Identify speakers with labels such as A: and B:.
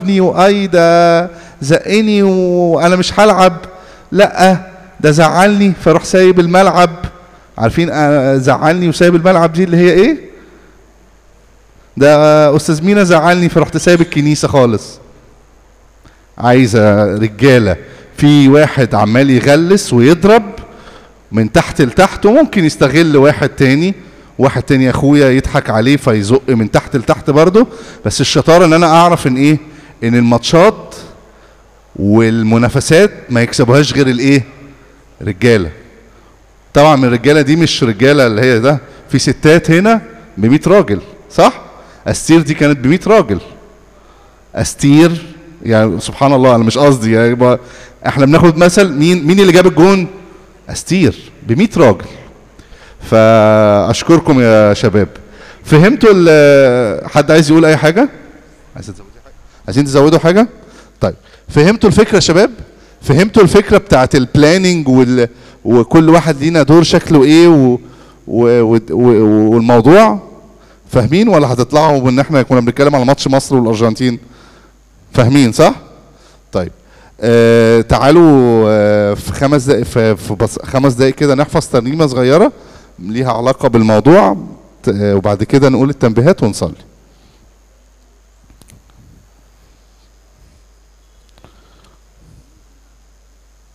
A: واي ده زقني وانا مش هلعب لا ده زعلني فاروح سايب الملعب عارفين آه، زعلني وسايب الملعب دي اللي هي ايه ده استاذ مينا زعلني فرحت سايب الكنيسه خالص عايزه رجاله في واحد عمال يغلس ويضرب من تحت لتحت وممكن يستغل واحد تاني واحد تاني اخويا يضحك عليه فيزق من تحت لتحت برضه بس الشطاره ان انا اعرف ان ايه ان الماتشات والمنافسات ما يكسبوهاش غير الايه رجاله طبعا من الرجاله دي مش رجاله اللي هي ده في ستات هنا ب 100 راجل صح استير دي كانت ب 100 راجل استير يعني سبحان الله انا مش قصدي يعني يبقى احنا بناخد مثل مين مين اللي جاب الجون استير ب 100 راجل فاشكركم يا شباب فهمتوا ال- حد عايز يقول اي حاجه عايز تزودي حاجه عايزين تزودوا حاجه طيب فهمتوا الفكره يا شباب فهمتوا الفكره بتاعت البلاننج وال... وكل واحد لينا دور شكله ايه و... و... و... و... والموضوع فاهمين ولا هتطلعوا ان احنا كنا بنتكلم على ماتش مصر والارجنتين فاهمين صح طيب آه تعالوا آه في خمس دقائق في, في بص... خمس دقائق كده نحفظ ترنيمه صغيره ليها علاقه بالموضوع ت- آه، وبعد كده نقول التنبيهات ونصلي